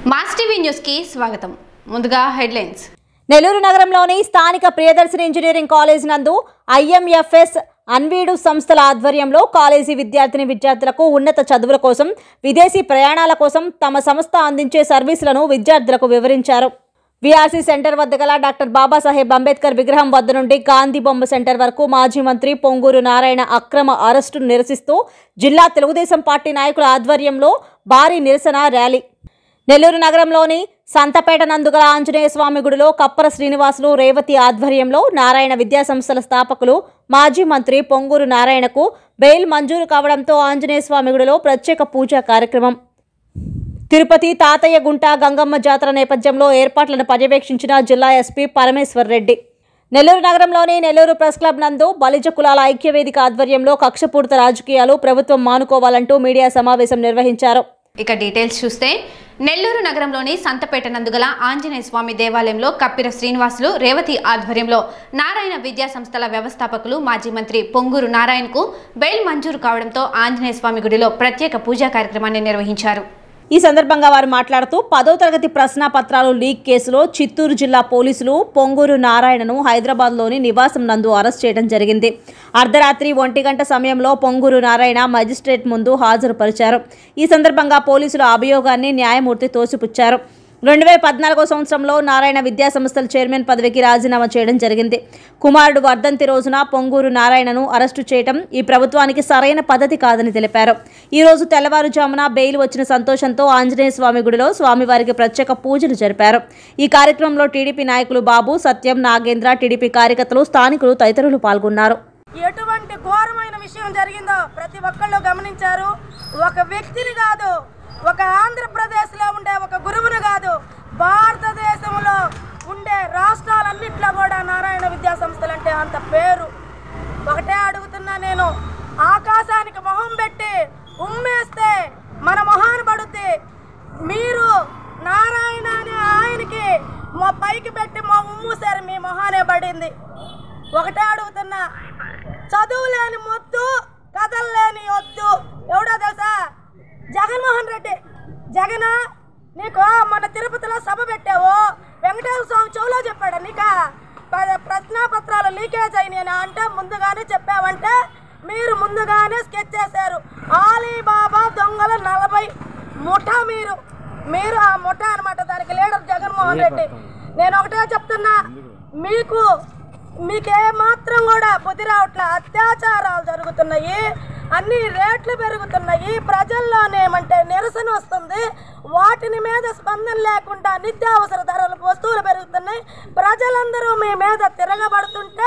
Mass TV news కి స్వాగతం ముందుగా హెడ్లైన్స్ నెల్లూరు నగరంలోని స్థానిక ప్రియదర్శిని ఇంజనీరింగ్ కాలేజ్ నందు ఐఎంఎఫ్ఎస్ అన్వీడు సంస్థల ఆధ్వర్యంలో కాలేజీ విద్యార్థిని విద్యార్థులకు ఉన్నత చదువుల కోసం విదేశీ ప్రయాణాల కోసం తమ సంస్థ అందించే సర్వీసులను విద్యార్థులకు వివరించారు విఆర్సీ సెంటర్ వద్ద గల డాక్టర్ బాబాసాహెబ్ అంబేద్కర్ విగ్రహం వద్ద నుండి గాంధీ బొమ్మ సెంటర్ వరకు మాజీ మంత్రి పొంగూరు నారాయణ అక్రమ అరెస్టును నిరసిస్తూ జిల్లా తెలుగుదేశం పార్టీ నాయకుల ఆధ్వర్యంలో భారీ నిరసన ర్యాలీ నెల్లూరు నగరంలోని సంతపేట నందుగల ఆంజనేయ స్వామి గుడిలో కప్పర శ్రీనివాసులు రేవతి ఆధ్వర్యంలో నారాయణ విద్యా సంస్థల స్థాపకులు మాజీ మంత్రి పొంగూరు నారాయణకు బెయిల్ మంజూరు కావడంతో ఆంజనేయ స్వామి గుడిలో ప్రత్యేక పూజా కార్యక్రమం తిరుపతి తాతయ్య గుంట గంగమ్మ జాతర నేపథ్యంలో ఏర్పాట్లను పర్యవేక్షించిన జిల్లా ఎస్పీ పరమేశ్వర్ రెడ్డి నెల్లూరు నగరంలోని నెల్లూరు ప్రెస్ క్లబ్ నందు బలిజ కులాల ఐక్యవేదిక ఆధ్వర్యంలో కక్షపూరిత రాజకీయాలు ప్రభుత్వం మానుకోవాలంటూ మీడియా సమావేశం నిర్వహించారు ఇక డీటెయిల్స్ చూస్తే నెల్లూరు నగరంలోని సంతపేట నందుగల ఆంజనేయ స్వామి దేవాలయంలో కప్పిర శ్రీనివాసులు రేవతి ఆధ్వర్యంలో నారాయణ విద్యా సంస్థల వ్యవస్థాపకులు మాజీ మంత్రి పొంగూరు నారాయణకు బెయిల్ మంజూరు కావడంతో ఆంజనేయ స్వామి గుడిలో ప్రత్యేక పూజా కార్యక్రమాన్ని నిర్వహించారు ఈ సందర్భంగా వారు మాట్లాడుతూ పదో తరగతి ప్రశ్నాపత్రాలు లీక్ కేసులో చిత్తూరు జిల్లా పోలీసులు పొంగూరు నారాయణను హైదరాబాద్లోని నివాసం నందు అరెస్ట్ చేయడం జరిగింది అర్ధరాత్రి ఒంటి గంట సమయంలో పొంగూరు నారాయణ మజిస్ట్రేట్ ముందు హాజరుపరిచారు ఈ సందర్భంగా పోలీసుల అభియోగాన్ని న్యాయమూర్తి తోసిపుచ్చారు రెండు వేల పద్నాలుగో సంవత్సరంలో నారాయణ విద్యా సంస్థల చైర్మన్ పదవికి రాజీనామా చేయడం జరిగింది కుమారుడు వర్ధంతి రోజున పొంగూరు నారాయణను అరెస్టు చేయడం ఈ ప్రభుత్వానికి సరైన పద్ధతి కాదని తెలిపారు ఈ రోజు తెల్లవారుజామున బెయిల్ వచ్చిన సంతోషంతో ఆంజనేయ స్వామి గుడిలో స్వామివారికి ప్రత్యేక పూజలు జరిపారు ఈ కార్యక్రమంలో టీడీపీ నాయకులు బాబు సత్యం నాగేంద్ర టీడీపీ కార్యకర్తలు స్థానికులు తదితరులు పాల్గొన్నారు ఎటువంటి ఘోరమైన విషయం జరిగిందో ప్రతి ఒక్కళ్ళు గమనించారు ఒక వ్యక్తిని కాదు ఒక ఆంధ్రప్రదేశ్లో ఉండే ఒక గురువును కాదు భారతదేశంలో ఉండే రాష్ట్రాలన్నింటిలో కూడా నారాయణ విద్యా సంస్థలు అంటే అంత పేరు ఒకటే అడుగుతున్నా నేను ఆకాశానికి మొహం పెట్టి ఉమ్మేస్తే మన మొహాన్ని పడుద్ది మీరు నారాయణ అనే ఆయనకి మా పైకి పెట్టి మా ఉమ్మూసారు మీ మొహానే పడింది ఒకటే అడుగుతున్నా చదువు లేని మొద్దు కథలు లేని వద్దు ఎవడో తెలుసా జగన్మోహన్ రెడ్డి జగన్ నీకు మన తిరుపతిలో సభ పెట్టావు వెంకటేశ్వర స్వామి చెవులో చెప్పాడు నీక ప్రశ్నాపత్రాలు లీకేజ్ అయినాయి అని అంటే ముందుగానే చెప్పావంటే మీరు ముందుగానే స్కెచ్ చేశారు ఆలీబాబా దొంగల నలభై ముఠా మీరు మీరు ఆ ముఠా అనమాట దానికి లీడర్ జగన్మోహన్ రెడ్డి నేను ఒకటే చెప్తున్నా మీకు మీకే మాత్రం కూడా బుద్ధి రావట్లే అత్యాచారాలు జరుగుతున్నాయి అన్ని రేట్లు పెరుగుతున్నాయి ప్రజల్లోనేమంటే నిరసన వస్తుంది వాటిని మీద స్పందన లేకుండా నిత్యావసర ధరలు వస్తువులు పెరుగుతున్నాయి ప్రజలందరూ మీ మీద తిరగబడుతుంటే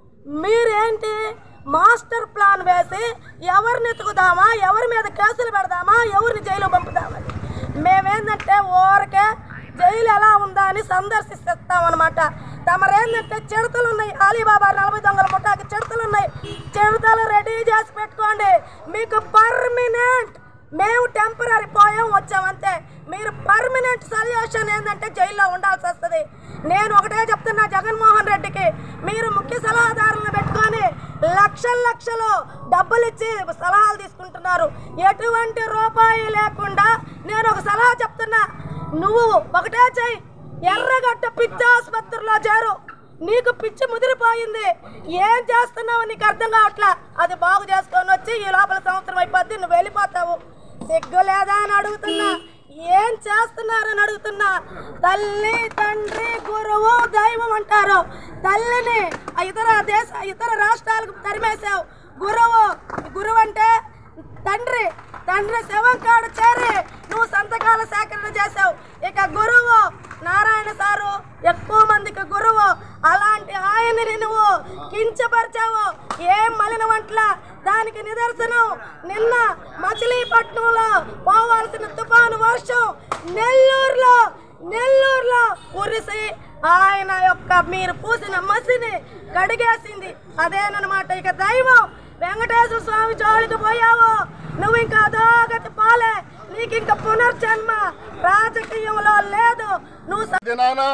మీరేంటి మాస్టర్ ప్లాన్ వేసి ఎవరిని ఎత్తుకుదామా ఎవరి మీద కేసులు పెడదామా ఎవరిని జైలు పంపుదామని మేమేందంటే ఊరికే జైలు ఎలా ఉందా అని సందర్శిస్తామన్నమాట తమరేందంటే చిడతలు ఉన్నాయి అలీబాబా నలభై దొంగల ముఠాకి చిడతలు ఉన్నాయి చిడతలు రెడీ చేసి పెట్టుకోండి మీకు పర్మనెంట్ మేము టెంపరీ పోయాం వచ్చామంతే మీరు పర్మనెంట్ సొల్యూషన్ ఏంటంటే జైల్లో ఉండాల్సి వస్తుంది నేను ఒకటే చెప్తున్నా జగన్మోహన్ రెడ్డికి మీరు ముఖ్య సలహాదారులను పెట్టుకొని లక్షల లక్షలు డబ్బులు ఇచ్చి సలహాలు తీసుకుంటున్నారు ఎటువంటి రూపాయి లేకుండా నేను ఒక సలహా చెప్తున్నా నువ్వు ఒకటే చెయ్యి ఎర్రగడ్డ పిచ్చి ఆసుపత్రిలో చేరు నీకు పిచ్చి ముదిరిపోయింది ఏం చేస్తున్నావు నీకు అర్థం కావట్లా అది బాగు చేసుకొని వచ్చి ఈ లోపల సంవత్సరం అయిపోద్ది నువ్వు వెళ్ళిపోతావు సిగ్గు లేదా అని అడుగుతున్నా ఏం చేస్తున్నారని అడుగుతున్నా తల్లి తండ్రి గురువు దైవం అంటారు తల్లిని ఆ ఇతర దేశ ఇతర రాష్ట్రాలకు తరిమేశావు గురువు గురువు అంటే తండ్రి తండ్రి శవం కాడు చేరి నువ్వు సంతకాల సేకరణ చేసావు ఇక గురువు నారాయణ సారు ఎక్కువ మందికి గురువు అలాంటి ఆయనని నువ్వు కించపరిచావు ఏం మలిన వంటల దానికి నిదర్శనం నిన్న మచిలీపట్నంలో పోవాల్సిన తుఫాను వర్షం నెల్లూరులో నెల్లూరులో కురిసి ఆయన యొక్క మీరు పూసిన మసిని కడిగేసింది అదేనమాట ఇక దైవం వెంకటేశ్వర స్వామి జోలికి పోయావు నువ్వు ఇంకా అధోగతి పాలే నీకు ఇంకా పునర్జన్మ రాజకీయంలో లేదు నువ్వు స- దినాన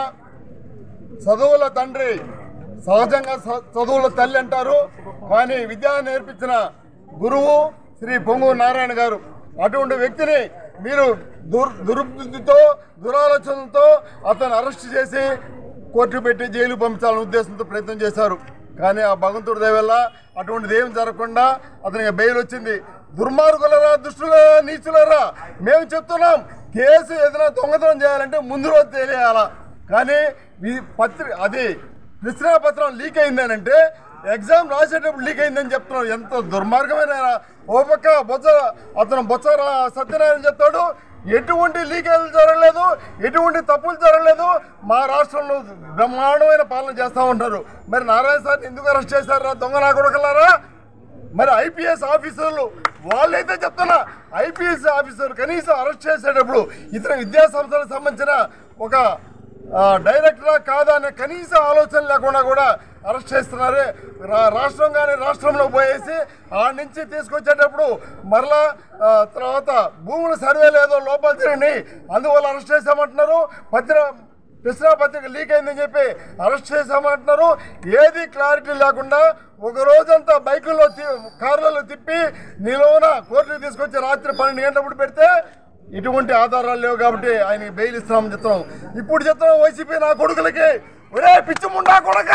చదువుల తండ్రి సహజంగా స- చదువుల తల్లి అంటారు కానీ విద్య నేర్పించిన గురువు శ్రీ పొంగు నారాయణ గారు అటువంటి వ్యక్తిని మీరు దుర్ దుర్బుద్ధితో దురాలోచనతో అతను అరెస్ట్ చేసి కోర్టు పెట్టి జైలు పంపించాలనే ఉద్దేశంతో ప్రయత్నం చేశారు కానీ ఆ భగవంతుడి దయ వల్ల అటువంటిది ఏం జరగకుండా అతనికి బెయిల్ వచ్చింది దుర్మార్గులరా దుష్టులరా నీచులరా మేము చెప్తున్నాం కేసు ఏదైనా దొంగతనం చేయాలంటే ముందు రోజు తెలియాలా కానీ ఈ పత్రి అది పత్రం లీక్ అయిందనంటే ఎగ్జామ్ రాసేటప్పుడు లీక్ అయిందని చెప్తున్నాం ఎంత దుర్మార్గమైన ఓ పక్క బొత్స అతను బొత్స రా- సత్యనారాయణ చెప్తాడు ఎటువంటి లీకేజ్ జరగలేదు ఎటువంటి తప్పులు జరగలేదు మా రాష్ట్రంలో బ్రహ్మాండమైన పాలన చేస్తూ ఉంటారు మరి నారాయణ సార్ ఎందుకు అరెస్ట్ చేశారా దొంగ నా కొడుకులారా మరి ఐపీఎస్ ఆఫీసర్లు వాళ్ళైతే చెప్తున్నా ఐపీఎస్ ఆఫీసర్ కనీసం అరెస్ట్ చేసేటప్పుడు ఇతర విద్యా సంస్థలకు సంబంధించిన ఒక ఆ, డైరెక్టరా కాదా అనే కనీస ఆలోచన లేకుండా కూడా అరెస్ట్ చేస్తున్నారు రా- రాష్ట్రం కానీ రాష్ట్రంలో పోయేసి ఆ నుంచి తీసుకొచ్చేటప్పుడు మరలా ఆ, తర్వాత భూముల సర్వే లేదో లోపాలు తిరిగి అందువల్ల అరెస్ట్ చేశామంటున్నారు పత్ర కృష్ణా పత్రిక లీక్ అయిందని చెప్పి అరెస్ట్ చేశామంటున్నారు ఏది క్లారిటీ లేకుండా ఒక రోజంతా బైకుల్లో తి- కార్లలో తిప్పి నిలువన కోర్టుకు తీసుకొచ్చి రాత్రి పన్నెండు గంటలప్పుడు పెడితే ఇటువంటి ఆధారాలు లేవు కాబట్టి ఆయనకి బెయిల్ ఇస్తున్నామని చెప్తున్నాం ఇప్పుడు చెప్తున్నాం వైసీపీ నా కొడుకులకి ఒరే పిచ్చి ముండా కొడక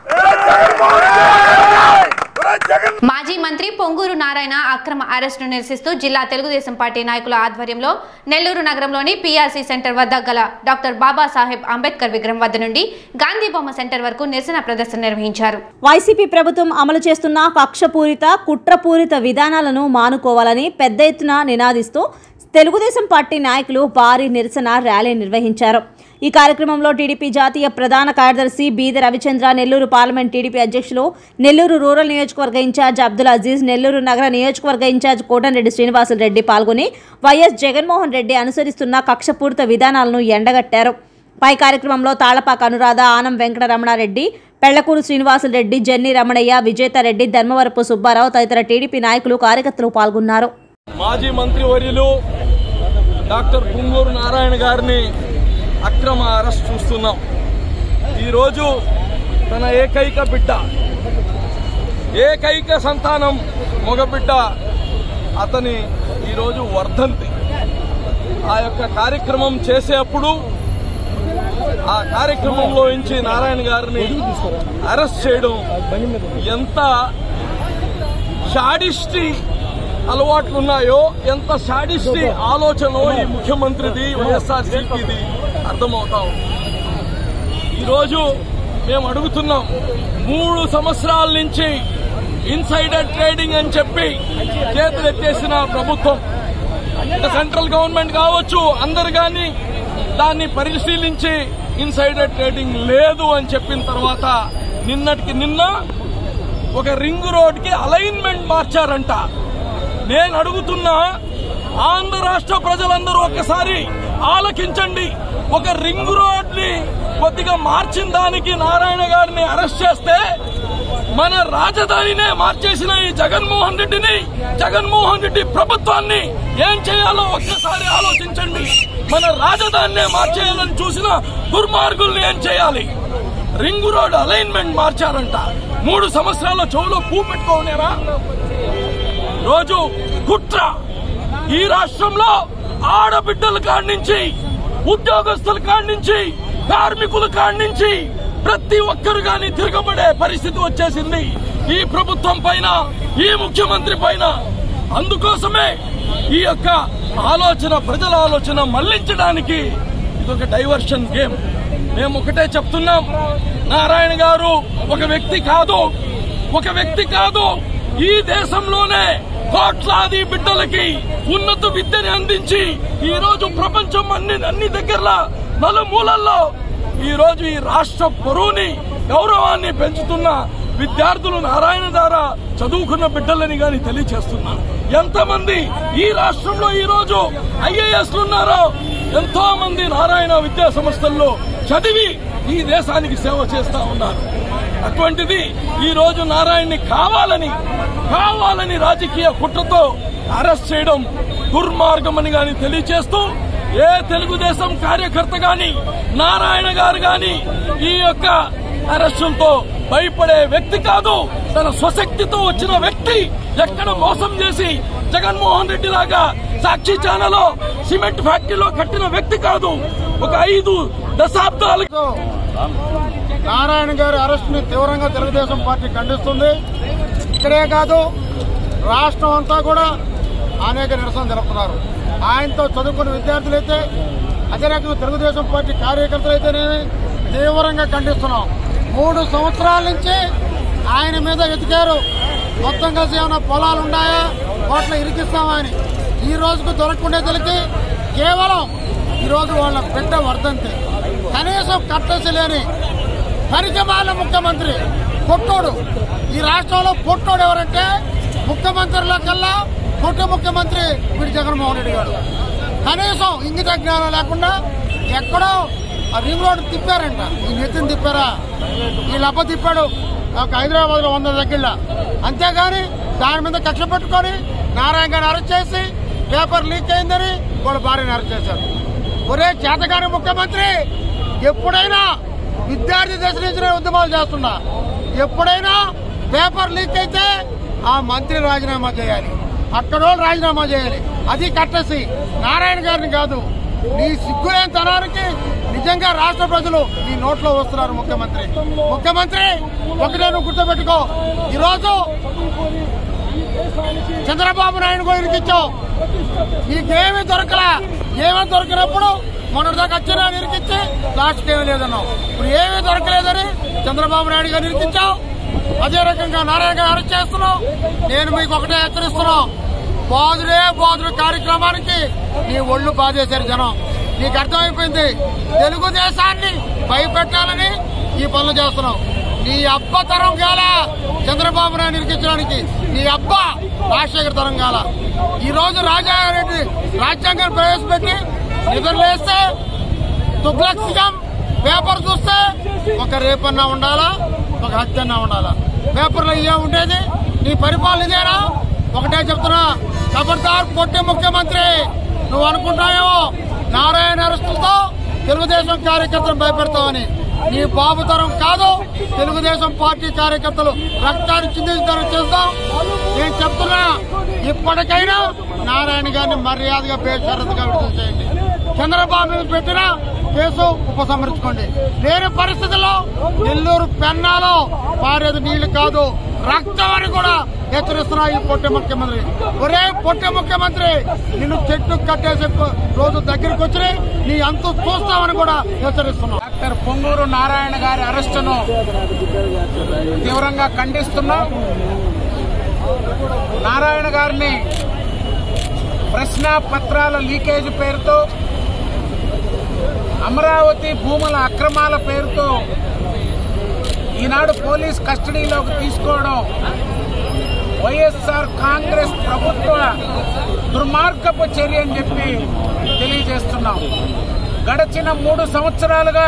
జగన్ మాజీ మంత్రి పొంగూరు నారాయణ అక్రమ అరెస్టును నిరసిస్తూ జిల్లా తెలుగుదేశం పార్టీ నాయకుల ఆధ్వర్యంలో నెల్లూరు నగరంలోని పీఆర్సీ సెంటర్ వద్ద గల డాక్టర్ బాబాసాహెబ్ అంబేద్కర్ విగ్రహం వద్ద నుండి గాంధీ బొమ్మ సెంటర్ వరకు నిరసన ప్రదర్శన నిర్వహించారు వైసీపీ ప్రభుత్వం అమలు చేస్తున్న కక్షపూరిత కుట్రపూరిత విధానాలను మానుకోవాలని పెద్ద ఎత్తున నినాదిస్తూ తెలుగుదేశం పార్టీ నాయకులు భారీ నిరసన ర్యాలీ నిర్వహించారు ఈ కార్యక్రమంలో టీడీపీ జాతీయ ప్రధాన కార్యదర్శి బీద రవిచంద్ర నెల్లూరు పార్లమెంట్ టీడీపీ అధ్యక్షులు నెల్లూరు రూరల్ నియోజకవర్గ ఇన్ఛార్జ్ అబ్దుల్ అజీజ్ నెల్లూరు నగర నియోజకవర్గ ఇన్ఛార్జ్ కోటంరెడ్డి శ్రీనివాసులు రెడ్డి పాల్గొని వైఎస్ జగన్మోహన్ రెడ్డి అనుసరిస్తున్న కక్షపూరిత విధానాలను ఎండగట్టారు పై కార్యక్రమంలో తాళపాక అనురాధ ఆనం వెంకట రమణారెడ్డి పెళ్లకూరు శ్రీనివాసులు రెడ్డి జెన్ని రమణయ్య విజేతారెడ్డి ధర్మవరపు సుబ్బారావు తదితర టీడీపీ నాయకులు కార్యకర్తలు పాల్గొన్నారు మాజీ మంత్రివర్యులు డాక్టర్ పుంగూరు నారాయణ గారిని అక్రమ అరెస్ట్ చూస్తున్నాం ఈరోజు తన ఏకైక బిడ్డ ఏకైక సంతానం మగబిడ్డ అతని ఈరోజు వర్ధంతి ఆ యొక్క కార్యక్రమం చేసేప్పుడు ఆ కార్యక్రమంలో నుంచి నారాయణ గారిని అరెస్ట్ చేయడం ఎంత షాడిస్టి అలవాట్లున్నాయో ఎంత షాడిస్టి ఆలోచన ఈ ముఖ్యమంత్రిది వైఎస్ఆర్ సిపిది అర్థమవుతా ఉంది ఈరోజు మేము అడుగుతున్నాం మూడు సంవత్సరాల నుంచి ఇన్సైడర్ ట్రేడింగ్ అని చెప్పి చేతులెత్తేసిన ప్రభుత్వం ఇక సెంట్రల్ గవర్నమెంట్ కావచ్చు అందరు కానీ దాన్ని పరిశీలించి ఇన్సైడర్ ట్రేడింగ్ లేదు అని చెప్పిన తర్వాత నిన్నటికి నిన్న ఒక రింగ్ రోడ్ కి అలైన్మెంట్ మార్చారంట నేను అడుగుతున్నా ఆంధ్ర రాష్ట్ర ప్రజలందరూ ఒక్కసారి ఆలకించండి ఒక రింగ్ రోడ్ ని కొద్దిగా మార్చిన దానికి నారాయణ గారిని అరెస్ట్ చేస్తే మన రాజధానినే మార్చేసిన ఈ జగన్మోహన్ రెడ్డిని జగన్మోహన్ రెడ్డి ప్రభుత్వాన్ని ఏం చేయాలో ఒక్కసారి ఆలోచించండి మన రాజధానినే మార్చేయాలని చూసిన దుర్మార్గుల్ని ఏం చేయాలి రింగ్ రోడ్ అలైన్మెంట్ మార్చారంట మూడు సంవత్సరాల చెవులో పూ పెట్టుకోనేరా రోజు కుట్ర ఈ రాష్ట్రంలో ఆడబిడ్డల కాడి నుంచి ఉద్యోగస్తుల కాడి నుంచి కార్మికుల కాడి నుంచి ప్రతి ఒక్కరు గాని తిరగబడే పరిస్థితి వచ్చేసింది ఈ ప్రభుత్వం పైన ఈ ముఖ్యమంత్రి పైన అందుకోసమే ఈ యొక్క ఆలోచన ప్రజల ఆలోచన మళ్లించడానికి ఇదొక డైవర్షన్ గేమ్ మేము ఒకటే చెప్తున్నాం నారాయణ గారు ఒక వ్యక్తి కాదు ఒక వ్యక్తి కాదు ఈ దేశంలోనే కోట్లాది బిడ్డలకి ఉన్నత విద్యని అందించి ఈ రోజు ప్రపంచం అన్ని అన్ని దగ్గర నలుమూలల్లో ఈ రోజు ఈ రాష్ట్ర పరువుని గౌరవాన్ని పెంచుతున్న విద్యార్థులు నారాయణ ద్వారా చదువుకున్న బిడ్డలని గాని తెలియచేస్తున్నా ఎంతమంది ఈ రాష్ట్రంలో ఈ రోజు ఐఏఎస్లు ఉన్నారో ఎంతో మంది నారాయణ విద్యా సంస్థల్లో చదివి ఈ దేశానికి సేవ చేస్తా ఉన్నారు అటువంటిది ఈ రోజు నారాయణని కావాలని కావాలని రాజకీయ కుట్రతో అరెస్ట్ చేయడం దుర్మార్గమని గాని తెలియచేస్తూ ఏ తెలుగుదేశం కార్యకర్త గాని నారాయణ గారు గాని ఈ యొక్క అరెస్టులతో భయపడే వ్యక్తి కాదు తన స్వశక్తితో వచ్చిన వ్యక్తి ఎక్కడ మోసం చేసి జగన్మోహన్ రెడ్డి లాగా సాక్షి ఛానల్ సిమెంట్ ఫ్యాక్టరీలో కట్టిన వ్యక్తి కాదు ఒక ఐదు దశాబ్దాలు నారాయణ గారి అరెస్ట్ ని తీవ్రంగా తెలుగుదేశం పార్టీ ఖండిస్తుంది ఇక్కడే కాదు రాష్ట్రం అంతా కూడా అనేక నిరసన జరుపుతున్నారు ఆయనతో చదువుకున్న విద్యార్థులైతే అదే రకంగా తెలుగుదేశం పార్టీ కార్యకర్తలైతేనేమి తీవ్రంగా ఖండిస్తున్నాం మూడు సంవత్సరాల నుంచి ఆయన మీద వెతికారు మొత్తం కలిసి ఏమైనా పొలాలు ఉన్నాయా వాటిలో ఇరికిస్తామా అని ఈ రోజుకు దొరకకుండా తెలికి కేవలం ఈ రోజు వాళ్ళ బిడ్డ వర్ధంతి కనీసం కట్టసి లేని పనికిమాల ముఖ్యమంత్రి పొట్టోడు ఈ రాష్ట్రంలో పొట్టోడు ఎవరంటే ముఖ్యమంత్రిలో కల్లా పొట్టు ముఖ్యమంత్రి వీడు జగన్మోహన్ రెడ్డి గారు కనీసం ఇంగిత జ్ఞానం లేకుండా ఎక్కడో ఆ రింగ్ రోడ్ తిప్పారంట ఈ నెత్తిని తిప్పారా ఈ లబ్బ తిప్పాడు ఒక హైదరాబాద్ లో వంద దగ్గర అంతేగాని దాని మీద కక్ష పెట్టుకొని నారాయణ గారిని అరెస్ట్ చేసి పేపర్ లీక్ అయిందని వాళ్ళ భార్యని అరెస్ట్ చేశారు ఒరే చేతగాని ముఖ్యమంత్రి ఎప్పుడైనా విద్యార్థి దశ నుంచి నేను ఉద్యమాలు చేస్తున్నా ఎప్పుడైనా పేపర్ లీక్ అయితే ఆ మంత్రి రాజీనామా చేయాలి అక్కడో రాజీనామా చేయాలి అది కట్టసి నారాయణ గారిని కాదు నీ సిగ్గులేని తనానికి నిజంగా రాష్ట్ర ప్రజలు నీ నోట్లో వస్తున్నారు ముఖ్యమంత్రి ముఖ్యమంత్రి ఒకటే నువ్వు గుర్తుపెట్టుకో ఈరోజు చంద్రబాబు నాయుడు గోయికి ఇచ్చావు నీకేమీ దొరకలా ఏమీ దొరికినప్పుడు మొన్నటిదాకా వచ్చినా నిరికిచ్చి లాస్ట్కి ఏమీ లేదన్నావు ఇప్పుడు ఏమీ దొరకలేదని చంద్రబాబు నాయుడు గారు నిరికించావు అదే రకంగా నారాయణ గారు అరెస్ట్ చేస్తున్నావు నేను మీకు ఒకటే హెచ్చరిస్తున్నావు బాదుడే బాదుడు కార్యక్రమానికి నీ ఒళ్ళు బాధేశారు జనం నీకు అర్థమైపోయింది తెలుగుదేశాన్ని భయపెట్టాలని ఈ పనులు చేస్తున్నావు నీ అబ్బ తరం కాల చంద్రబాబు నాయుడు నిరికించడానికి నీ అబ్బ రాజశేఖర్ తరం కాల ఈ రోజు రాజారెడ్డి రాజ్యాంగం ప్రవేశపెట్టి నిద్రలేస్తే తుగ్లక్ సిగం పేపర్ చూస్తే ఒక రేపన్నా ఉండాలా ఒక హత్య అన్నా ఉండాలా పేపర్లో ఇవే ఉండేది నీ పరిపాలన ఇదేనా ఒకటే చెప్తున్నా ఖబర్దార్ పొట్టి ముఖ్యమంత్రి నువ్వు అనుకుంటావేమో నారాయణ అరెస్టులతో తెలుగుదేశం కార్యకర్తలు భయపెడతావని నీ బాబు తరం కాదు తెలుగుదేశం పార్టీ కార్యకర్తలు రక్తాన్ని చిందించడానికి చేస్తాం నేను చెప్తున్నా ఇప్పటికైనా నారాయణ గారిని మర్యాదగా బేషరతుగా విడుదల చేయండి చంద్రబాబు మీద పెట్టిన కేసు ఉపసంహరించుకోండి లేని పరిస్థితుల్లో నెల్లూరు పెన్నాలో పారేది నీళ్లు కాదు రక్తం అని కూడా హెచ్చరిస్తున్నా ఈ పొట్టి ముఖ్యమంత్రి ఒరే పొట్టి ముఖ్యమంత్రి నిన్ను చెట్టు కట్టేసే రోజు దగ్గరికి వచ్చి నీ అంతు చూస్తామని కూడా హెచ్చరిస్తున్నా డాక్టర్ పొంగూరు నారాయణ గారి అరెస్టును తీవ్రంగా ఖండిస్తున్నాం నారాయణ గారిని ప్రశ్న పత్రాల లీకేజ్ పేరుతో అమరావతి భూముల అక్రమాల పేరుతో ఈనాడు పోలీస్ కస్టడీలోకి తీసుకోవడం వైఎస్ఆర్ కాంగ్రెస్ ప్రభుత్వ దుర్మార్గపు చర్య అని చెప్పి తెలియజేస్తున్నాం గడచిన మూడు సంవత్సరాలుగా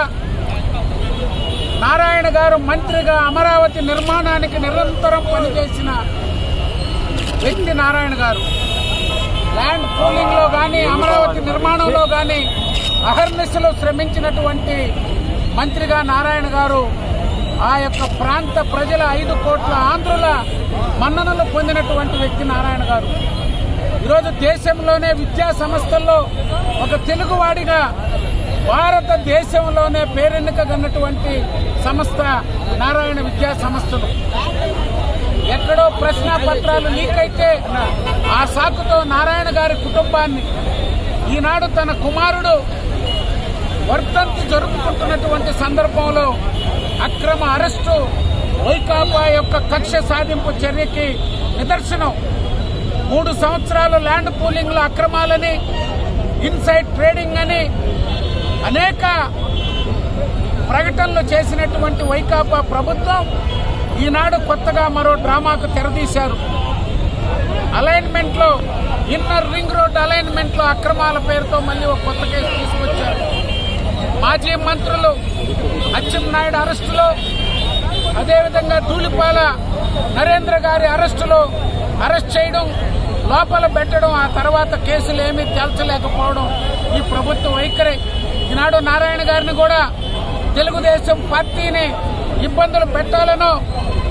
నారాయణ గారు మంత్రిగా అమరావతి నిర్మాణానికి నిరంతరం పనిచేసిన వ్యక్తి నారాయణ గారు ల్యాండ్ పూలింగ్ లో గాని అమరావతి నిర్మాణంలో గాని అహర్నిశలో శ్రమించినటువంటి మంత్రిగా నారాయణ గారు ఆ యొక్క ప్రాంత ప్రజల ఐదు కోట్ల ఆంధ్రుల మన్ననలు పొందినటువంటి వ్యక్తి నారాయణ గారు ఈరోజు దేశంలోనే విద్యా సంస్థల్లో ఒక తెలుగువాడిగా భారతదేశంలోనే పేరెన్నికగన్నటువంటి సంస్థ నారాయణ విద్యా సంస్థలు ఎక్కడో ప్రశ్న పత్రాలు లీక్ అయితే ఆ సాకుతో నారాయణ గారి కుటుంబాన్ని ఈనాడు తన కుమారుడు వర్ధంతి జరుపుకుంటున్నటువంటి సందర్భంలో అక్రమ అరెస్టు వైకాపా యొక్క కక్ష సాధింపు చర్యకి నిదర్శనం మూడు సంవత్సరాలు ల్యాండ్ పూలింగ్ లో అక్రమాలని ఇన్సైడ్ ట్రేడింగ్ అని అనేక ప్రకటనలు చేసినటువంటి వైకాపా ప్రభుత్వం ఈనాడు కొత్తగా మరో డ్రామాకు తెరదీశారు అలైన్మెంట్ లో ఇన్నర్ రింగ్ రోడ్ అలైన్మెంట్ లో అక్రమాల పేరుతో మళ్ళీ ఒక కొత్త కేసు తీసుకొచ్చారు మాజీ మంత్రులు అచ్చెన్నాయుడు అరెస్టులో అదేవిధంగా ధూళిపాల నరేంద్ర గారి అరెస్టులో అరెస్ట్ చేయడం లోపల పెట్టడం ఆ తర్వాత కేసులు ఏమీ తేల్చలేకపోవడం ఈ ప్రభుత్వ వైఖరి ఈనాడు నారాయణ గారిని కూడా తెలుగుదేశం పార్టీని ఇబ్బందులు పెట్టాలనో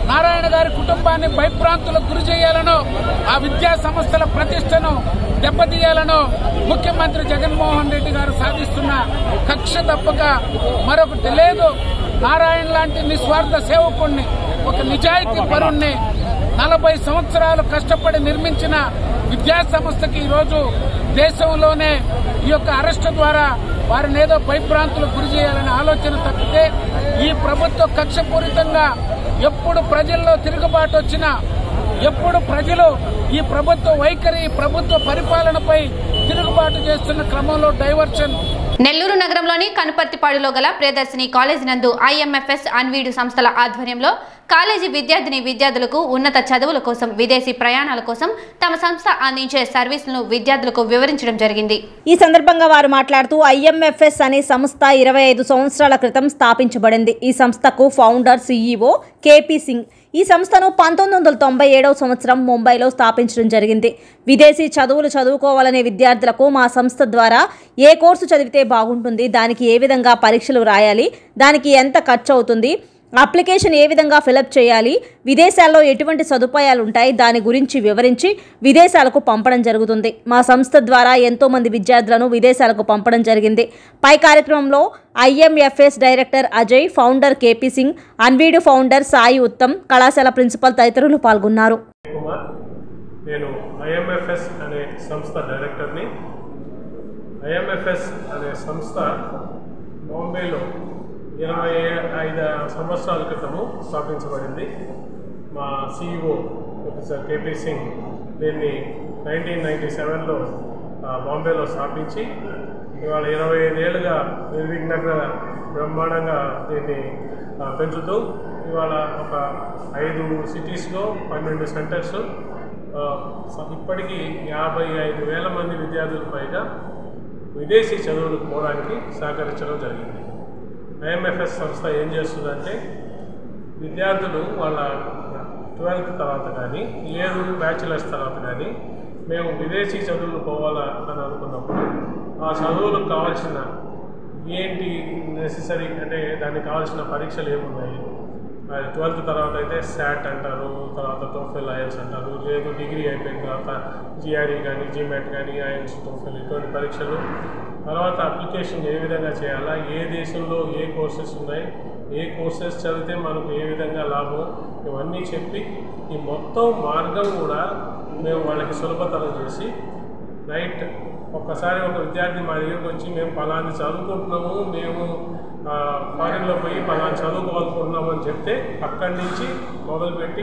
నారాయణ గారి కుటుంబాన్ని భయభ్రాంతులకు గురి చేయాలనో ఆ విద్యా సంస్థల ప్రతిష్టను దెబ్బతీయాలనో ముఖ్యమంత్రి జగన్మోహన్ రెడ్డి గారు సాధిస్తున్న కక్ష తప్పక మరొకటి లేదు నారాయణ లాంటి నిస్వార్థ సేవకుణ్ణి ఒక నిజాయితీ పరుణ్ణి నలభై సంవత్సరాలు కష్టపడి నిర్మించిన విద్యా సంస్థకి ఈరోజు దేశంలోనే ఈ యొక్క అరెస్టు ద్వారా వారిని ఏదో భయభ్రాంతులకు గురి చేయాలనే ఆలోచన తప్పితే ఈ ప్రభుత్వ కక్షపూరితంగా ఎప్పుడు ప్రజల్లో తిరుగుబాటు వచ్చినా ఎప్పుడు ప్రజలు ఈ ప్రభుత్వ వైఖరి ఈ ప్రభుత్వ పరిపాలనపై తిరుగుబాటు చేస్తున్న క్రమంలో డైవర్షన్ నెల్లూరు నగరంలోని కనుపర్తిపాడులో గల ప్రియదర్శిని కాలేజ్ నందు ఐఎంఎఫ్ఎస్ అన్వీడు సంస్థల ఆధ్వర్యంలో కాలేజీ విద్యార్థిని విద్యార్థులకు ఉన్నత చదువుల కోసం విదేశీ ప్రయాణాల కోసం తమ సంస్థ అందించే సర్వీసులను విద్యార్థులకు వివరించడం జరిగింది ఈ సందర్భంగా వారు మాట్లాడుతూ ఐఎంఎఫ్ఎస్ అనే సంస్థ ఇరవై ఐదు సంవత్సరాల క్రితం స్థాపించబడింది ఈ సంస్థకు ఫౌండర్ సీఈఓ కేపీ సింగ్ ఈ సంస్థను పంతొమ్మిది వందల తొంభై ఏడవ సంవత్సరం ముంబైలో స్థాపించడం జరిగింది విదేశీ చదువులు చదువుకోవాలనే విద్యార్థులకు మా సంస్థ ద్వారా ఏ కోర్సు చదివితే బాగుంటుంది దానికి ఏ విధంగా పరీక్షలు రాయాలి దానికి ఎంత ఖర్చు అవుతుంది అప్లికేషన్ ఏ విధంగా ఫిలప్ చేయాలి విదేశాల్లో ఎటువంటి సదుపాయాలు ఉంటాయి దాని గురించి వివరించి విదేశాలకు పంపడం జరుగుతుంది మా సంస్థ ద్వారా ఎంతో మంది విద్యార్థులను విదేశాలకు పంపడం జరిగింది పై కార్యక్రమంలో IMFS director Ajay founder KP Singh Anveedu founder Sai Uttam కళాశాల ప్రిన్సిపల్ తదితరులు పాల్గొన్నారు కుమార్ నేను ఐఎంఎఫ్ఎస్ అనే సంస్థ డైరెక్టర్ని ఐఎంఎఫ్ఎస్ అనే సంస్థ బాంబేలో ఇరవై ఐదు సంవత్సరాల క్రితము స్థాపించబడింది మా సిఇఓ ప్రొఫెసర్ కేపీ సింగ్ దీన్ని నైన్టీన్ నైంటీ సెవెన్లో బాంబేలో స్థాపించి ఇవాళ ఇరవై ఐదేళ్లుగా నిర్విఘ్నంగా బ్రహ్మాండంగా దీన్ని ఆ, పెంచుతూ ఇవాళ ఒక ఐదు సిటీస్లో పన్నెండు సెంటర్స్ ఆ, స- ఇప్పటికీ యాభై ఐదు వేల మంది విద్యార్థుల పైగా విదేశీ చదువులకు పోవడానికి సహకరించడం జరిగింది ఐఎంఎఫ్ఎస్ సంస్థ ఏం చేస్తుందంటే విద్యార్థులు వాళ్ళ ట్వెల్త్ తర్వాత కానీ లేదు బ్యాచిలర్స్ తర్వాత కానీ మేము విదేశీ చదువులు పోవాలా అని అనుకున్నప్పుడు ఆ చదువులకు కావాల్సిన ఏంటి నెససరీ అంటే దానికి కావాల్సిన పరీక్షలు ఏమున్నాయి అది ట్వెల్త్ తర్వాత అయితే శాట్ అంటారు తర్వాత టోఫెల్ ఐఎల్స్ అంటారు లేదు డిగ్రీ అయిపోయిన తర్వాత జిఆర్ఈ కానీ జీమెట్ కానీ ఐఎల్స్ టోఫెల్ ఇటువంటి పరీక్షలు తర్వాత అప్లికేషన్ ఏ విధంగా చేయాలా ఏ దేశంలో ఏ కోర్సెస్ ఉన్నాయి ఏ కోర్సెస్ చదివితే మనకు ఏ విధంగా లాభం ఇవన్నీ చెప్పి ఈ మొత్తం మార్గం కూడా మేము వాళ్ళకి సులభతరం చేసి నైట్ ఒక్కసారి ఒక విద్యార్థి మా దగ్గరికి వచ్చి మేము పలాని చదువుకుంటున్నాము మేము ఫారిన్లో పోయి పలాని చదువుకోవాలనుకుంటున్నాము అని చెప్తే అక్కడి నుంచి మొదలుపెట్టి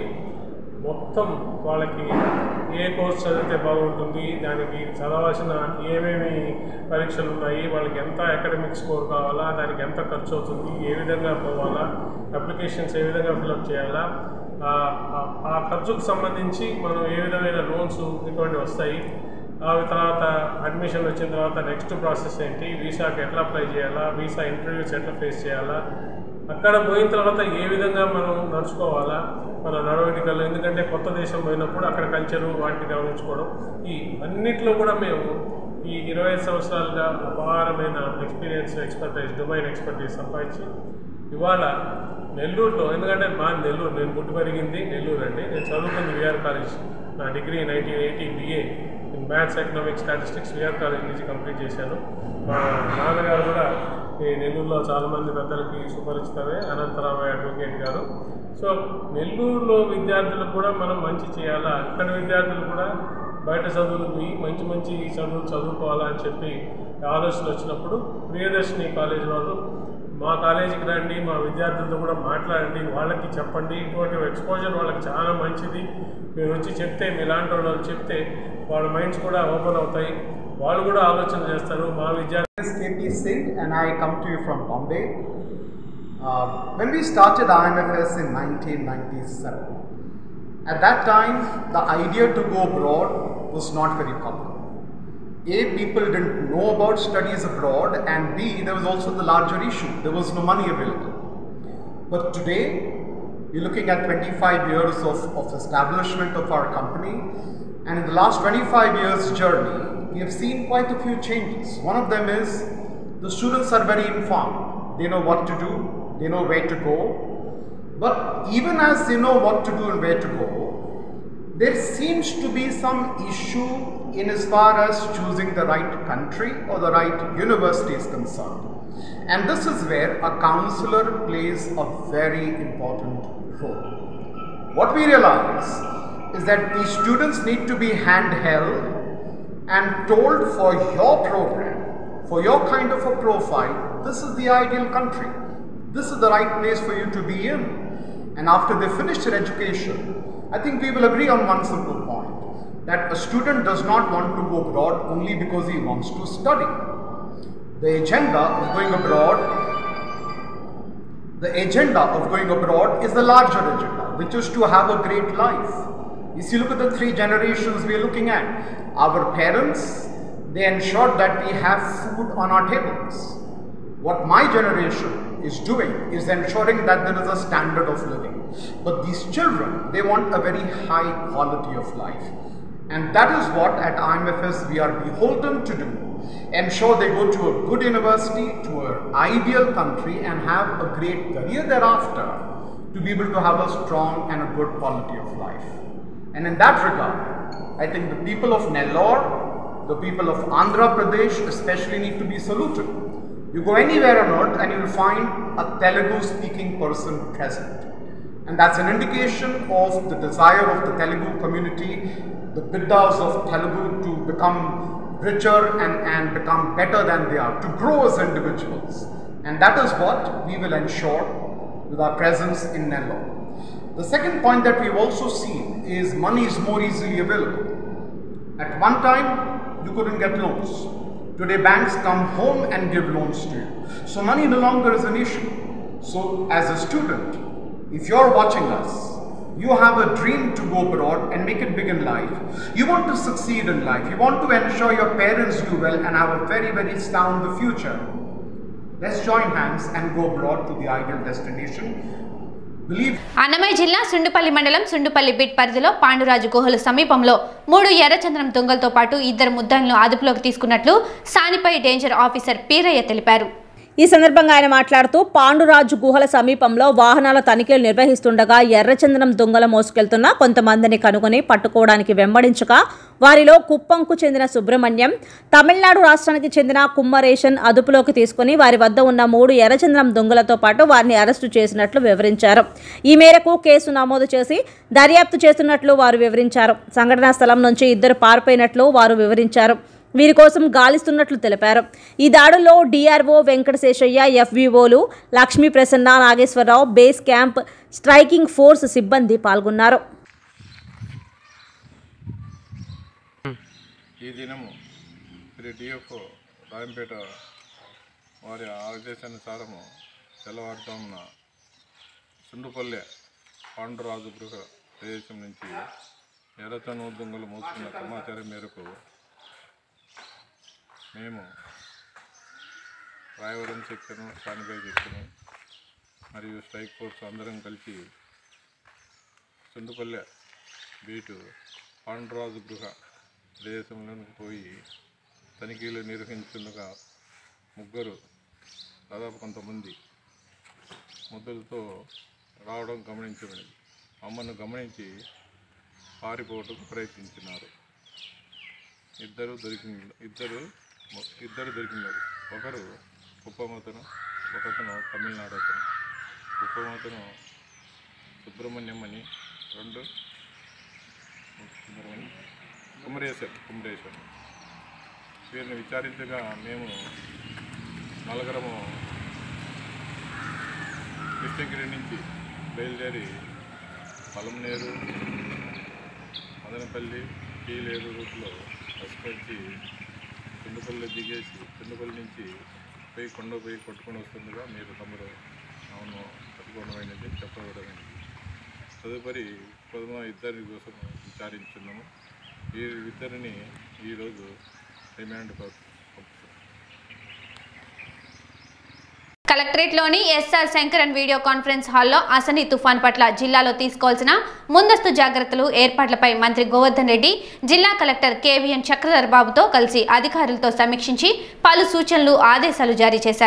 మొత్తం వాళ్ళకి ఏ కోర్స్ చదివితే బాగుంటుంది దానికి చదవాల్సిన ఏమేమి పరీక్షలు ఉన్నాయి వాళ్ళకి ఎంత అకాడమిక్ స్కోర్ కావాలా దానికి ఎంత ఖర్చు అవుతుంది ఏ విధంగా పోవాలా అప్లికేషన్స్ ఏ విధంగా ఫిలప్ చేయాలా ఆ- ఆ- ఆ ఖర్చుకు సంబంధించి మనం ఏ విధమైన లోన్స్ ఇటువంటి వస్తాయి ఆ తర్వాత అడ్మిషన్ వచ్చిన తర్వాత నెక్స్ట్ ప్రాసెస్ ఏంటి వీసాకి ఎట్లా అప్లై చేయాలా వీసా ఇంటర్వ్యూస్ ఎట్లా ఫేస్ చేయాలా అక్కడ పోయిన తర్వాత ఏ విధంగా మనం నడుచుకోవాలా మన నడవడికలు ఎందుకంటే కొత్త దేశం పోయినప్పుడు అక్కడ కల్చరు వాటిని గమనించుకోవడం ఈ అన్నిట్లో కూడా మేము ఈ ఇరవై ఐదు సంవత్సరాలుగా అపారమైన ఎక్స్పీరియన్స్ ఎక్స్పర్టైజ్ డొమైన్ ఎక్స్పర్టైజ్ సంపాదించి ఇవాళ నెల్లూరులో ఎందుకంటే మా నెల్లూరు నేను పుట్టి పెరిగింది నెల్లూరు అండి నేను చదువుకుంది విఆర్ కాలేజ్ నా degree nineteen eighty BA in maths economics statistics VR college నుంచి కంప్లీట్ చేశాను మా నాన్నగారు కూడా ఈ నెల్లూరులో చాలామంది పెద్దలకి సుపరిచితమే అనంతరామయ్య అడ్వకేట్ గారు సో నెల్లూరులో విద్యార్థులకు కూడా మనం మంచి చేయాలా అక్కడ విద్యార్థులు కూడా బయట చదువులు పోయి మంచి మంచి చదువులు చదువుకోవాలా అని చెప్పి ఆలోచన వచ్చినప్పుడు ప్రియదర్శిని కాలేజ్ వాళ్ళు మా కాలేజీకి రండి మా విద్యార్థులతో కూడా మాట్లాడండి వాళ్ళకి చెప్పండి ఇటువంటి ఎక్స్పోజర్ వాళ్ళకి చాలా మంచిది మీరు వచ్చి చెప్తే మీలాంటి వాళ్ళు చెప్తే వాళ్ళ మైండ్స్ కూడా ఓపెన్ అవుతాయి వాళ్ళు కూడా ఆలోచన చేస్తారు మా విద్యార్థి is KP Singh and I come to you from Bombay. Uh, when we started IMFS in 1997, at that time the idea to go abroad was not very popular. A, people didn't know about studies abroad, and B, there was also the larger issue there was no money available. But today, we're looking at 25 years of, of establishment of our company, and in the last 25 years' journey, we have seen quite a few changes. One of them is the students are very informed, they know what to do, they know where to go. But even as they know what to do and where to go, there seems to be some issue in as far as choosing the right country or the right university is concerned. And this is where a counselor plays a very important role. What we realize is that these students need to be handheld and told for your program, for your kind of a profile, this is the ideal country. This is the right place for you to be in. And after they finish their education, I think we will agree on one simple point that a student does not want to go abroad only because he wants to study. The agenda of going abroad, the agenda of going abroad is the larger agenda, which is to have a great life. If you look at the three generations we are looking at, our parents, they ensured that we have food on our tables. What my generation is doing is ensuring that there is a standard of living. But these children, they want a very high quality of life. And that is what at IMFS we are beholden to do. Ensure they go to a good university, to an ideal country, and have a great career thereafter to be able to have a strong and a good quality of life. And in that regard, I think the people of Nellore, the people of Andhra Pradesh especially need to be saluted. You go anywhere on earth and you will find a Telugu speaking person present. And that's an indication of the desire of the Telugu community, the biddas of Telugu to become richer and, and become better than they are, to grow as individuals. And that is what we will ensure with our presence in Nellore. The second point that we've also seen is money is more easily available. At one time, you couldn't get loans. Today, banks come home and give loans to you. So, money no longer is an issue. So, as a student, if you're watching us, you have a dream to go abroad and make it big in life. You want to succeed in life. You want to ensure your parents do well and have a very, very sound future. Let's join hands and go abroad to the ideal destination. Believe Annamayya జిల్లా సుండుపల్లి మండలం Sundupalli bit పరిధిలో పాండురాజు గుహల సమీపంలో మూడు ఎర్రచంద్రం దొంగలతో పాటు ఇద్దరు ముద్దాలను అదుపులోకి తీసుకున్నట్లు సానిపై డేంజర్ ఆఫీసర్ పీరయ్య తెలిపారు ఈ సందర్భంగా ఆయన మాట్లాడుతూ పాండురాజు గుహల సమీపంలో వాహనాల తనిఖీలు నిర్వహిస్తుండగా ఎర్రచందనం దొంగల మోసుకెళ్తున్న కొంతమందిని కనుగొని పట్టుకోవడానికి వెంబడించగా వారిలో కుప్పంకు చెందిన సుబ్రహ్మణ్యం తమిళనాడు రాష్ట్రానికి చెందిన కుమ్మరేషన్ అదుపులోకి తీసుకుని వారి వద్ద ఉన్న మూడు ఎర్రచందనం దొంగలతో పాటు వారిని అరెస్టు చేసినట్లు వివరించారు ఈ మేరకు కేసు నమోదు చేసి దర్యాప్తు చేస్తున్నట్లు వారు వివరించారు సంఘటనా స్థలం నుంచి ఇద్దరు పారిపోయినట్లు వారు వివరించారు వీరి కోసం గాలిస్తున్నట్లు తెలిపారు ఈ దాడుల్లో డిఆర్ఓ వెంకటశేషయ్య ఎఫ్బీఓలు Lakshmi Prasanna Nageswararao base camp striking force సిబ్బంది పాల్గొన్నారు ఈ దినము శ్రీ డిఎఫ్ఓ రాయంపేట వారి ఆదేశానుసారము తెల్లవారుజామున సుండుపల్లె పాండురాజు గృహ ప్రదేశం నుంచి ఎర్రచను దొంగలు మోసుకున్న సమాచారం మేరకు మేము రాయవరం సెక్షన్ సానిపై సెక్షన్ మరియు స్ట్రైక్ ఫోర్స్ అందరం కలిసి సుండుపల్లె బీటు పాండురాజు గృహ ప్రదేశంలోకి పోయి తనిఖీలు నిర్వహించుండగా ముగ్గురు దాదాపు కొంతమంది ముద్దులతో రావడం గమనించబడింది మమ్మల్ని గమనించి పారిపోవటకు ప్రయత్నించినారు ఇద్దరు దొరికి ఇద్దరు ఇద్దరు దొరికినారు ఒకరు కుప్పమతను ఒకతను తమిళనాడు అతను కుప్పమతను సుబ్రహ్మణ్యం అని రెండు సుబ్రహ్మణ్యం కుమరేశ్వర్ కుమరేశ్వర్ వీరిని విచారించగా మేము నలుగురము కృష్ణగిరి నుంచి బయలుదేరి పలంనేరు మదనపల్లి కీలేరు రూట్లో బస్కొచ్చి చిండుపల్లి దిగేసి చిండుపల్లి నుంచి పోయి కొండ పోయి కొట్టుకొని వస్తుండగా మీరు తమరు అవును పట్టుకోవడం అయినది చెప్పబడమైనది తదుపరి పొదమ ఇద్దరి కోసం విచారించున్నాము ఈ ఇద్దరిని ఈరోజు రిమాండ్ పంపుతాం కలెక్టరేట్లోని ఎస్ఆర్ శంకరన్ వీడియో కాన్ఫరెన్స్ హాల్లో అసని తుఫాన్ పట్ల జిల్లాలో తీసుకోవాల్సిన ముందస్తు జాగ్రత్తలు ఏర్పాట్లపై మంత్రి గోవర్ధన్ రెడ్డి జిల్లా కలెక్టర్ కేవీఎన్ చక్రధర్ బాబుతో కలిసి అధికారులతో సమీక్షించి పలు సూచనలు ఆదేశాలు జారీ చేశారు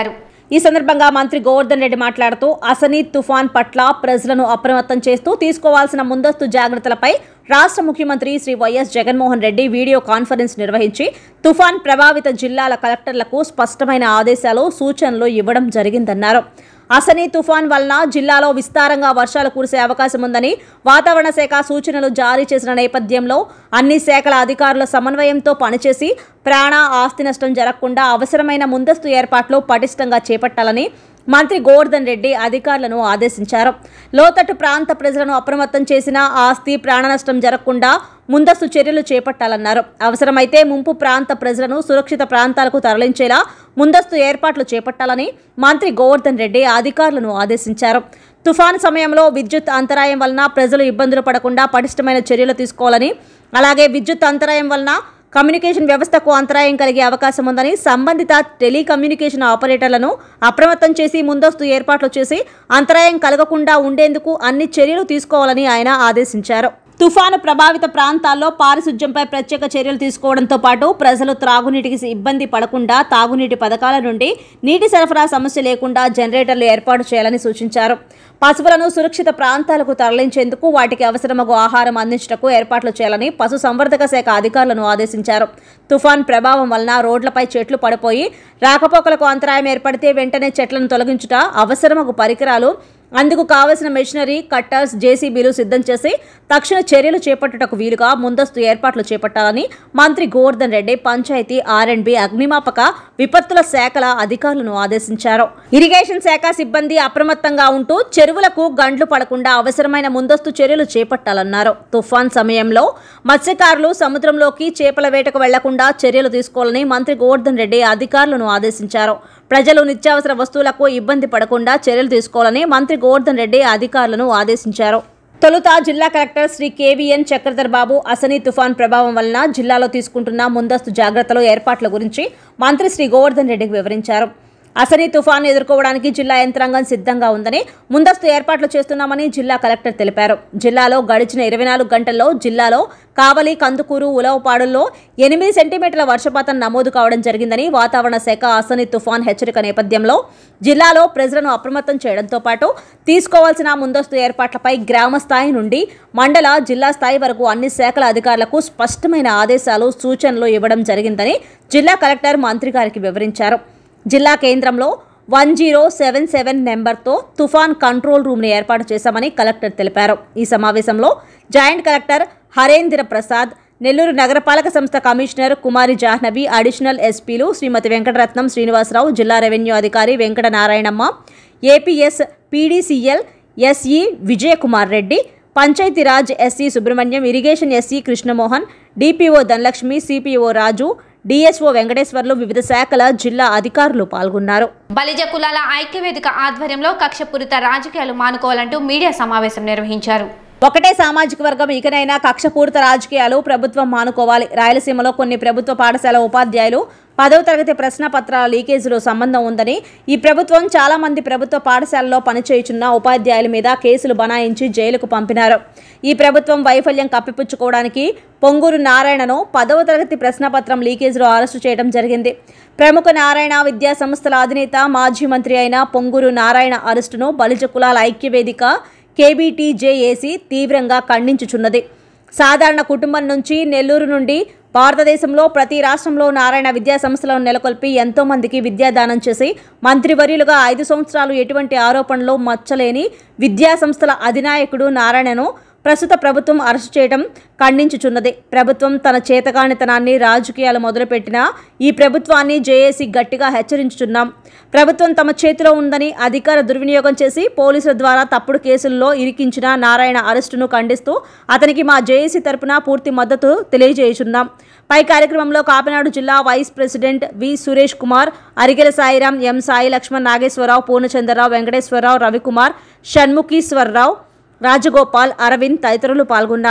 ఈ సందర్భంగా మంత్రి గోవర్ధన్ రెడ్డి మాట్లాడుతూ అసనీ తుఫాన్ పట్ల ప్రజలను అప్రమత్తం చేస్తూ తీసుకోవాల్సిన ముందస్తు జాగ్రత్తలపై రాష్ట్ర ముఖ్యమంత్రి Shri YS Jaganmohan Reddy video conference నిర్వహించి తుఫాన్ ప్రభావిత జిల్లాల కలెక్టర్లకు స్పష్టమైన ఆదేశాలు సూచనలు ఇవ్వడం జరిగిందన్నారు అసనీ తుఫాన్ వలన జిల్లాలో విస్తారంగా వర్షాలు కురిసే అవకాశం ఉందని వాతావరణ శాఖ సూచనలు జారీ చేసిన నేపథ్యంలో అన్ని శాఖల అధికారుల సమన్వయంతో పనిచేసి ప్రాణ ఆస్తి నష్టం జరగకుండా అవసరమైన ముందస్తు ఏర్పాట్లు పటిష్టంగా చేపట్టాలని మంత్రి గోవర్ధన్ రెడ్డి అధికారులను ఆదేశించారు లోతట్టు ప్రాంత ప్రజలను అప్రమత్తం చేసిన ఆస్తి ప్రాణ నష్టం జరగకుండా ముందస్తు చర్యలు చేపట్టాలన్నారు అవసరమైతే ముంపు ప్రాంత ప్రజలను సురక్షిత ప్రాంతాలకు తరలించేలా ముందస్తు ఏర్పాట్లు చేపట్టాలని మంత్రి గోవర్ధన్ రెడ్డి అధికారులను ఆదేశించారు తుఫాను సమయంలో విద్యుత్ అంతరాయం వలన ప్రజలు ఇబ్బందులు పడకుండా పటిష్టమైన చర్యలు తీసుకోవాలని అలాగే విద్యుత్ అంతరాయం వలన కమ్యూనికేషన్ వ్యవస్థకు అంతరాయం కలిగే అవకాశం ఉందని సంబంధిత టెలికమ్యూనికేషన్ ఆపరేటర్లను అప్రమత్తం చేసి ముందస్తు ఏర్పాట్లు చేసి అంతరాయం కలగకుండా ఉండేందుకు అన్ని చర్యలు తీసుకోవాలని ఆయన ఆదేశించారు తుఫాను ప్రభావిత ప్రాంతాల్లో పారిశుధ్యంపై ప్రత్యేక చర్యలు తీసుకోవడంతో పాటు ప్రజలు త్రాగునీటికి ఇబ్బంది పడకుండా తాగునీటి పథకాల నుండి నీటి సరఫరా సమస్య లేకుండా జనరేటర్లు ఏర్పాటు చేయాలని సూచించారు పశువులను సురక్షిత ప్రాంతాలకు తరలించేందుకు వాటికి అవసరమగు ఆహారం అందించటకు ఏర్పాట్లు చేయాలని పశు సంవర్ధక శాఖ అధికారులను ఆదేశించారు తుఫాన్ ప్రభావం వలన రోడ్లపై చెట్లు పడిపోయి రాకపోకలకు అంతరాయం ఏర్పడితే వెంటనే చెట్లను తొలగించుట అవసరమగు పరికరాలు అందుకు కావలసిన మెషినరీ కట్టర్స్ జేసీబీలు సిద్ధం చేసి తక్షణ చర్యలు చేపట్టుటకు వీలుగా ముందస్తు ఏర్పాట్లు చేపట్టాలని మంత్రి గోవర్ధన్ రెడ్డి పంచాయతీ ఆర్ఎండ్బి అగ్నిమాపక విపత్తుల శాఖల అధికారులను ఆదేశించారు ఇరిగేషన్ శాఖ సిబ్బంది అప్రమత్తంగా ఉంటూ చెరువులకు గండ్లు పడకుండా అవసరమైన ముందస్తు చర్యలు చేపట్టాలన్నారు తుఫాన్ సమయంలో మత్స్యకారులు సముద్రంలోకి చేపల వేటకు వెళ్లకుండా చర్యలు తీసుకోవాలని మంత్రి గోవర్ధన్ రెడ్డి అధికారులను ఆదేశించారు ప్రజలు నిత్యావసర వస్తువులకు ఇబ్బంది పడకుండా చర్యలు తీసుకోవాలని మంత్రి గోవర్ధన్ రెడ్డి అధికారులను ఆదేశించారు తొలుత జిల్లా కలెక్టర్ శ్రీ కేవీఎన్ చక్రధర్ బాబు అసనీ తుఫాన్ ప్రభావం వలన జిల్లాలో తీసుకుంటున్న ముందస్తు జాగ్రత్తలు ఏర్పాట్ల గురించి మంత్రి శ్రీ గోవర్ధన్ రెడ్డికి వివరించారు అసనీ తుఫాను ఎదుర్కోవడానికి జిల్లా యంత్రాంగం సిద్ధంగా ఉందని ముందస్తు ఏర్పాట్లు చేస్తున్నామని జిల్లా కలెక్టర్ తెలిపారు జిల్లాలో గడిచిన ఇరవై నాలుగు గంటల్లో జిల్లాలో కావలి కందుకూరు ఉలవపాడుల్లో ఎనిమిది సెంటీమీటర్ల వర్షపాతం నమోదు కావడం జరిగిందని వాతావరణ శాఖ అసనీ తుఫాన్ హెచ్చరిక నేపథ్యంలో జిల్లాలో ప్రజలను అప్రమత్తం చేయడంతో పాటు తీసుకోవాల్సిన ముందస్తు ఏర్పాట్లపై గ్రామ స్థాయి నుండి మండల జిల్లా స్థాయి వరకు అన్ని శాఖల అధికారులకు స్పష్టమైన ఆదేశాలు సూచనలు ఇవ్వడం జరిగిందని జిల్లా కలెక్టర్ మంత్రి గారికి వివరించారు జిల్లా కేంద్రంలో వన్ జీరో సెవెన్ సెవెన్ నెంబర్తో తుఫాన్ కంట్రోల్ రూమ్ని ఏర్పాటు చేశామని కలెక్టర్ తెలిపారు ఈ సమావేశంలో జాయింట్ కలెక్టర్ హరేంద్ర ప్రసాద్ నెల్లూరు నగరపాలక సంస్థ కమిషనర్ కుమారి జాహ్నవి అడిషనల్ ఎస్పీలు శ్రీమతి వెంకటరత్నం శ్రీనివాసరావు జిల్లా రెవెన్యూ అధికారి Venkata Narayanamma APS PDCL SE Vijayakumar Reddy Panchayatiraj SE Subrahmanyam irrigation SE Krishnamohan DPO Dhanalakshmi CPO Raju DSO Venkateswarlu వివిధ శాఖల జిల్లా అధికారులు పాల్గొన్నారు బలిజ కులాల ఐక్యవేదిక ఆధ్వర్యంలో కక్షపూరిత రాజకీయాలు మానుకోవాలంటూ మీడియా సమావేశం నిర్వహించారు ఒకటే సామాజిక వర్గం ఇకనైనా కక్షపూరిత రాజకీయాలు ప్రభుత్వం మానుకోవాలి రాయలసీమలో కొన్ని ప్రభుత్వ పాఠశాల ఉపాధ్యాయులు పదవ తరగతి ప్రశ్న పత్రాల లీకేజీలో సంబంధం ఉందని ఈ ప్రభుత్వం చాలా మంది ప్రభుత్వ పాఠశాలలో పనిచేయుచున్న ఉపాధ్యాయుల మీద కేసులు బనాయించి జైలుకు పంపినారు ఈ ప్రభుత్వం వైఫల్యం కప్పిపుచ్చుకోవడానికి పొంగూరు నారాయణను పదవ తరగతి ప్రశ్నపత్రం లీకేజీలో అరెస్టు చేయడం జరిగింది ప్రముఖ నారాయణ విద్యా సంస్థల అధినేత మాజీ మంత్రి అయిన పొంగూరు నారాయణ అరెస్టును బలిజ కులాల ఐక్యవేదిక కేబీటీజేఏసీ తీవ్రంగా ఖండించుచున్నది సాధారణ కుటుంబం నుంచి నెల్లూరు నుండి భారతదేశంలో ప్రతి రాష్ట్రంలో నారాయణ విద్యా సంస్థలను నెలకొల్పి ఎంతో మందికి విద్యాదానం చేసి మంత్రివర్యులుగా ఐదు సంవత్సరాలు ఎటువంటి ఆరోపణలు మచ్చలేని విద్యా సంస్థల అధినాయకుడు నారాయణను ప్రస్తుత ప్రభుత్వం అరెస్టు చేయడం ఖండించుచున్నది ప్రభుత్వం తన చేతగానితనాన్ని రాజకీయాలు మొదలుపెట్టినా ఈ ప్రభుత్వాన్ని జేఏసీ గట్టిగా హెచ్చరించుచున్నాం ప్రభుత్వం తమ చేతిలో ఉందని అధికార దుర్వినియోగం చేసి పోలీసుల ద్వారా తప్పుడు కేసుల్లో ఇరికించిన నారాయణ అరెస్టును ఖండిస్తూ అతనికి మా జేఏసీ తరపున పూర్తి మద్దతు తెలియజేయుచున్నాం పై కార్యక్రమంలో కాకినాడ జిల్లా vice president V Suresh Kumar Arigela Sairam M Sai Lakshman Nageswararao Purnachandrarao Venkateswararao Ravikumar Shanmukheswararao Rajagopal Arvind తదితరులు పాల్గొన్నారు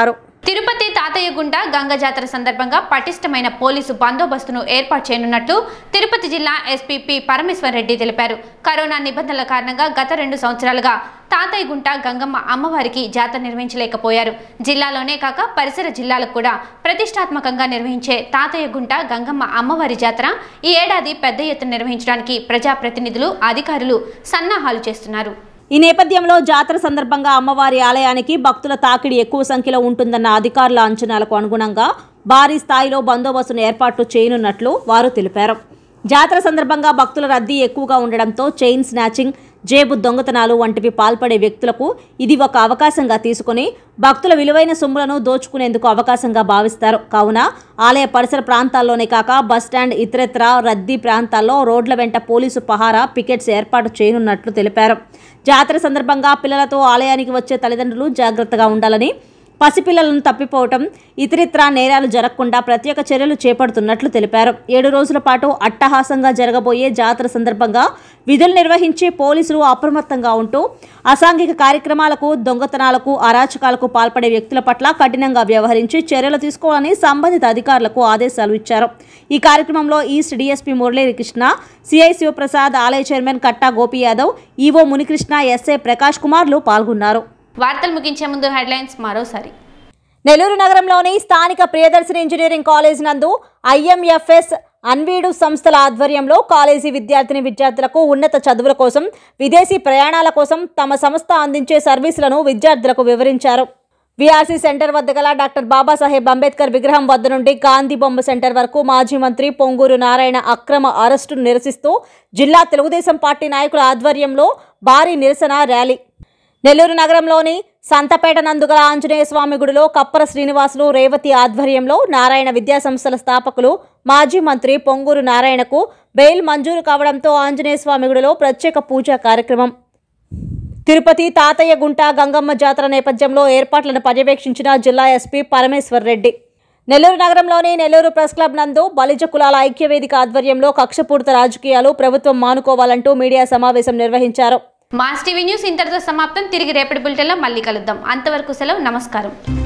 తిరుపతి తాతయ్యగుంట గంగ జాతర సందర్భంగా పటిష్టమైన పోలీసు బందోబస్తును ఏర్పాటు చేయనున్నట్లు తిరుపతి జిల్లా ఎస్పీ పి పరమేశ్వర్ రెడ్డి తెలిపారు కరోనా నిబంధనల కారణంగా గత రెండు సంవత్సరాలుగా తాతయ్యగుంట గంగమ్మ అమ్మవారికి జాతర నిర్వహించలేకపోయారు జిల్లాలోనే కాక పరిసర జిల్లాలకు కూడా ప్రతిష్టాత్మకంగా నిర్వహించే తాతయ్యగుంట గంగమ్మ అమ్మవారి జాతర ఈ ఏడాది పెద్ద ఎత్తున నిర్వహించడానికి ప్రజాప్రతినిధులు అధికారులు సన్నాహాలు చేస్తున్నారు ఈ నేపథ్యంలో జాతర సందర్భంగా అమ్మవారి ఆలయానికి భక్తుల తాకిడి ఎక్కువ సంఖ్యలో ఉంటుందన్న అధికారుల అంచనాలకు అనుగుణంగా భారీ స్థాయిలో బందోబస్తును ఏర్పాటు చేయనున్నట్లు వారు తెలిపారు జాతర సందర్భంగా భక్తుల రద్దీ ఎక్కువగా ఉండడంతో చైన్ స్నాచింగ్ జేబు దొంగతనాలు వంటివి పాల్పడే వ్యక్తులకు ఇది ఒక అవకాశంగా తీసుకుని భక్తుల విలువైన సొమ్ములను దోచుకునేందుకు అవకాశంగా భావిస్తారు కావున ఆలయ పరిసర ప్రాంతాల్లోనే కాక బస్టాండ్ ఇతరత్ర రద్దీ ప్రాంతాల్లో రోడ్ల వెంట పోలీసు పహారా పికెట్స్ ఏర్పాటు చేయనున్నట్లు తెలిపారు జాతర సందర్భంగా పిల్లలతో ఆలయానికి వచ్చే తల్లిదండ్రులు జాగ్రత్తగా ఉండాలని పసిపిల్లలను తప్పిపోవటం ఇతరిత్ర నేరాలు జరగకుండా ప్రత్యేక చర్యలు చేపడుతున్నట్లు తెలిపారు ఏడు రోజుల పాటు అట్టహాసంగా జరగబోయే జాతర సందర్భంగా విధులు నిర్వహించి పోలీసులు అప్రమత్తంగా ఉంటూ అసాంఘిక కార్యక్రమాలకు దొంగతనాలకు అరాచకాలకు పాల్పడే వ్యక్తుల పట్ల కఠినంగా వ్యవహరించి చర్యలు తీసుకోవాలని సంబంధిత అధికారులకు ఆదేశాలు ఇచ్చారు ఈ కార్యక్రమంలో east DSP Muralikrishna CI Sivaprasad ఆలయ chairman Katta Gopi Yadav EO Munikrishna SI Prakash కుమార్లు పాల్గొన్నారు వార్తలు ముగించే ముందు హెడ్లైన్స్ మరోసారి నెల్లూరు నగరంలోని స్థానిక ప్రియదర్శిని ఇంజనీరింగ్ కాలేజ్ నందు ఐఎంఎఫ్ఎస్ అన్వీడు సంస్థల ఆధ్వర్యంలో కాలేజీ విద్యార్థిని విద్యార్థులకు ఉన్నత చదువుల కోసం విదేశీ ప్రయాణాల కోసం తమ సంస్థ అందించే సర్వీసులను విద్యార్థులకు వివరించారు విఆర్సీ సెంటర్ వద్ద గల డాక్టర్ బాబాసాహెబ్ అంబేద్కర్ విగ్రహం వద్ద నుండి గాంధీ బొమ్మ సెంటర్ వరకు మాజీ మంత్రి పొంగూరు నారాయణ అక్రమ అరెస్టును నిరసిస్తూ జిల్లా తెలుగుదేశం పార్టీ నాయకుల ఆధ్వర్యంలో భారీ నిరసన ర్యాలీ నెల్లూరు నగరంలోని సంతపేట నందుగల ఆంజనేయ స్వామి గుడిలో కప్పర శ్రీనివాసులు రేవతి ఆధ్వర్యంలో నారాయణ విద్యా సంస్థల స్థాపకులు మాజీ మంత్రి పొంగూరు నారాయణకు బెయిల్ మంజూరు కావడంతో ఆంజనేయ స్వామి గుడిలో ప్రత్యేక పూజా కార్యక్రమం తిరుపతి తాతయ్య గుంట గంగమ్మ జాతర నేపథ్యంలో ఏర్పాట్లను పర్యవేక్షించిన జిల్లా ఎస్పీ పరమేశ్వర్ రెడ్డి నెల్లూరు నగరంలోని నెల్లూరు ప్రెస్ క్లబ్ నందు బలిజ కులాల ఐక్యవేదిక ఆధ్వర్యంలో కక్షపూరిత రాజకీయాలు ప్రభుత్వం మానుకోవాలంటూ మీడియా సమావేశం నిర్వహించారు మాస్ టీవీ న్యూస్ ఇంతటితో సమాప్తం తిరిగి రేపటి బులెటిన్లో మళ్ళీ కలుద్దాం అంతవరకు సెలవు నమస్కారం